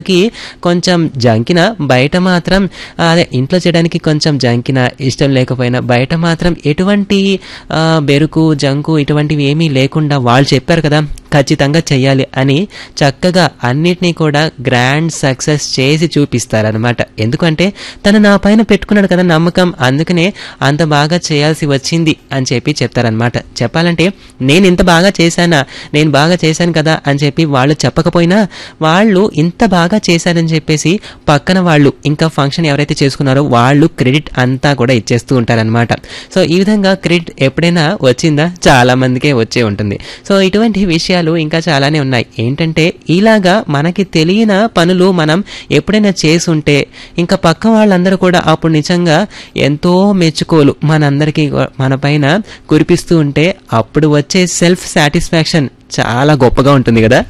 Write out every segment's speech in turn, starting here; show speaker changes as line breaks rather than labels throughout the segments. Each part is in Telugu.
కి కొంచెం జంకిన బయట మాత్రం ఆ, అదే ఇంట్లో చేయడానికి కొంచెం జంకిన ఇష్టం లేకపోయినా బయట మాత్రం ఎటువంటి ఆ, బెరుకు జంకు ఇటువంటివి ఏమీ లేకుండా వాళ్ళు చెప్పారు కదా ఖచ్చితంగా చెయ్యాలి అని చక్కగా అన్నిటినీ కూడా గ్రాండ్ సక్సెస్ చేసి చూపిస్తారనమాట ఎందుకంటే తను నా పైన పెట్టుకున్నాడు కదా నమ్మకం అందుకనే అంత బాగా చేయాల్సి వచ్చింది అని చెప్పి చెప్తారనమాట చెప్పాలంటే నేను ఇంత బాగా చేశానా నేను బాగా చేశాను కదా అని చెప్పి వాళ్ళు చెప్పకపోయినా వాళ్ళు ఇంత బాగా చేశారని చెప్పేసి పక్కన వాళ్ళు ఇంకా ఫంక్షన్ ఎవరైతే చేసుకున్నారో వాళ్ళు క్రెడిట్ అంతా కూడా ఇచ్చేస్తూ ఉంటారనమాట సో ఈ విధంగా క్రెడిట్ ఎప్పుడైనా వచ్చిందా చాలా మందికే వచ్చే ఉంటుంది సో ఇటువంటి విషయాలు ఇంకా చాలానే ఉన్నాయి ఏంటంటే ఇలాగా మనకి తెలియని పనులు మనం ఎప్పుడైనా చేసుంటే ఇంకా పక్క వాళ్ళందరూ కూడా అప్పుడు నిజంగా ఎంతో మెచ్చుకోలు మనందరికీ మన పైన కురిపిస్తూ ఉంటే అప్పుడు వచ్చే సెల్ఫ్ సాటిస్ఫాక్షన్ చాలా గొప్పగా ఉంటుంది కదా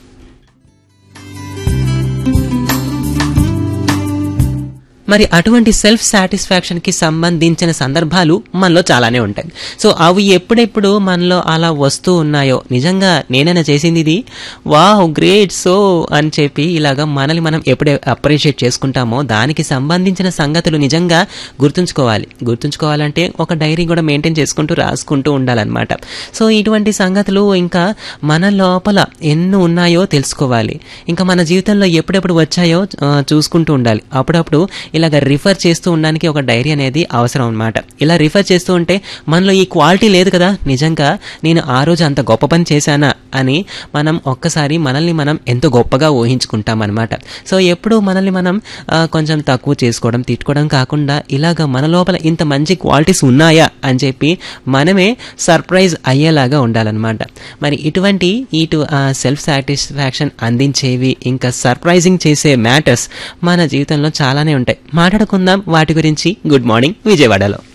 మరి అటువంటి సెల్ఫ్ సాటిస్ఫాక్షన్ కి సంబంధించిన సందర్భాలు మనలో చాలానే ఉంటాయి సో అవి ఎప్పుడెప్పుడు మనలో అలా వస్తూ ఉన్నాయో నిజంగా నేనైనా చేసింది ఇది వావ్ గ్రేట్ సో అని చెప్పి ఇలాగా మనల్ని మనం ఎప్పుడే అప్రిషియేట్ చేసుకుంటామో దానికి సంబంధించిన సంగతులు నిజంగా గుర్తుంచుకోవాలి గుర్తుంచుకోవాలంటే ఒక డైరీ కూడా మెయింటైన్ చేసుకుంటూ రాసుకుంటూ ఉండాలన్నమాట సో ఇటువంటి సంగతులు ఇంకా మన లోపల ఎన్ని ఉన్నాయో తెలుసుకోవాలి ఇంకా మన జీవితంలో ఎప్పుడెప్పుడు వచ్చాయో ఆ, చూసుకుంటూ ఉండాలి అప్పుడప్పుడు ఇలాగ రిఫర్ చేస్తూ ఉండడానికి ఒక డైరీ అనేది అవసరం అన్నమాట ఇలా రిఫర్ చేస్తూ ఉంటే మనలో ఈ క్వాలిటీ లేదు కదా నిజంగా నేను ఆ రోజు అంత గొప్ప పని చేశానా అని మనం ఒక్కసారి మనల్ని మనం ఎంతో గొప్పగా ఊహించుకుంటాం అనమాట సో ఎప్పుడు మనల్ని మనం ఆ, కొంచెం తక్కువ చేసుకోవడం తిట్టుకోవడం కాకుండా ఇలాగ మన లోపల ఇంత మంచి క్వాలిటీస్ ఉన్నాయా అని చెప్పి మనమే సర్ప్రైజ్ అయ్యేలాగా ఉండాలన్నమాట మరి ఇటువంటి ఇటు సెల్ఫ్ సాటిస్ఫాక్షన్ అందించేవి ఇంకా సర్ప్రైజింగ్ చేసే మ్యాటర్స్ మన జీవితంలో చాలానే ఉంటాయి మాట్లాడుకుందాం వాటి గురించి గుడ్ మార్నింగ్ విజయవాడలో